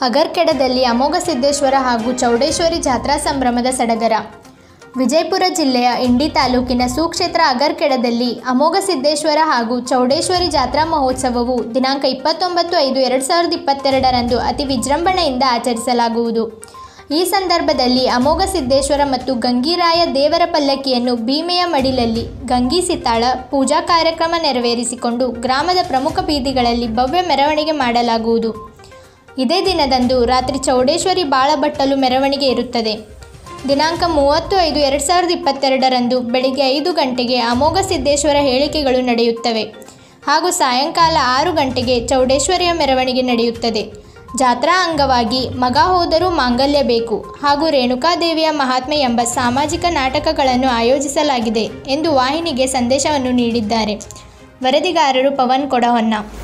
ಅಗರ್ಕೆಡದಲ್ಲಿ ಅಮೋಘ ಸಿದ್ದೇಶ್ವರ ಹಾಗೂ ಚೌಡೇಶ್ವರಿ ಜಾತ್ರಾ ಸಂಭ್ರಮದ ಸಡಗರ ವಿಜಯಪುರ ಜಿಲ್ಲೆಯ ಇಂಡಿ ತಾಲೂಕಿನ ಸುಕ್ಷೇತ್ರ ಅಗರ್ಕೆಡದಲ್ಲಿ ಅಮೋಘ ಸಿದ್ದೇಶ್ವರ ಹಾಗೂ ಚೌಡೇಶ್ವರಿ ಜಾತ್ರಾ ಮಹೋತ್ಸವವು ದಿನಾಂಕ ಇಪ್ಪತ್ತೊಂಬತ್ತು ಐದು ಎರಡು ಸಾವಿರದ ಇಪ್ಪತ್ತೆರಡರಂದು ಅತಿ ವಿಜೃಂಭಣೆಯಿಂದ ಆಚರಿಸಲಾಗುವುದು ಈ ಸಂದರ್ಭದಲ್ಲಿ ಅಮೋಘ ಸಿದ್ದೇಶ್ವರ ಮತ್ತು ಗಂಗಿರಾಯ ದೇವರ ಪಲ್ಲಕ್ಕಿಯನ್ನು ಭೀಮೆಯ ಮಡಿಲಲ್ಲಿ ಗಂಗಿ ಸಿತಾಳ ಪೂಜಾ ಕಾರ್ಯಕ್ರಮ ನೆರವೇರಿಸಿಕೊಂಡು ಗ್ರಾಮದ ಪ್ರಮುಖ ಬೀದಿಗಳಲ್ಲಿ ಭವ್ಯ ಮೆರವಣಿಗೆ ಮಾಡಲಾಗುವುದು ಇದೇ ದಿನದಂದು ರಾತ್ರಿ ಚೌಡೇಶ್ವರಿ ಬಾಳಬಟ್ಟಲು ಮೆರವಣಿಗೆ ಇರುತ್ತದೆ ದಿನಾಂಕ ಮೂವತ್ತು ಐದು ಎರಡು ಸಾವಿರದ ಇಪ್ಪತ್ತೆರಡರಂದು ಬೆಳಿಗ್ಗೆ ಐದು ಗಂಟೆಗೆ ಅಮೋಘ ಸಿದ್ದೇಶ್ವರ ಹೇಳಿಕೆಗಳು ನಡೆಯುತ್ತವೆ ಹಾಗೂ ಸಾಯಂಕಾಲ ಆರು ಗಂಟೆಗೆ ಚೌಡೇಶ್ವರಿಯ ಮೆರವಣಿಗೆ ನಡೆಯುತ್ತದೆ ಜಾತ್ರಾ ಅಂಗವಾಗಿ ಮಗ ಹೋದರೂ ಮಾಂಗಲ್ಯ ಬೇಕು ಹಾಗೂ ರೇಣುಕಾದೇವಿಯ ಮಹಾತ್ಮೆ ಎಂಬ ಸಾಮಾಜಿಕ ನಾಟಕಗಳನ್ನು ಆಯೋಜಿಸಲಾಗಿದೆ ಎಂದು ವಾಹಿನಿಗೆ ಸಂದೇಶವನ್ನು ನೀಡಿದ್ದಾರೆ ವರದಿಗಾರರು ಪವನ್ ಕೊಡಹೊನ್ನ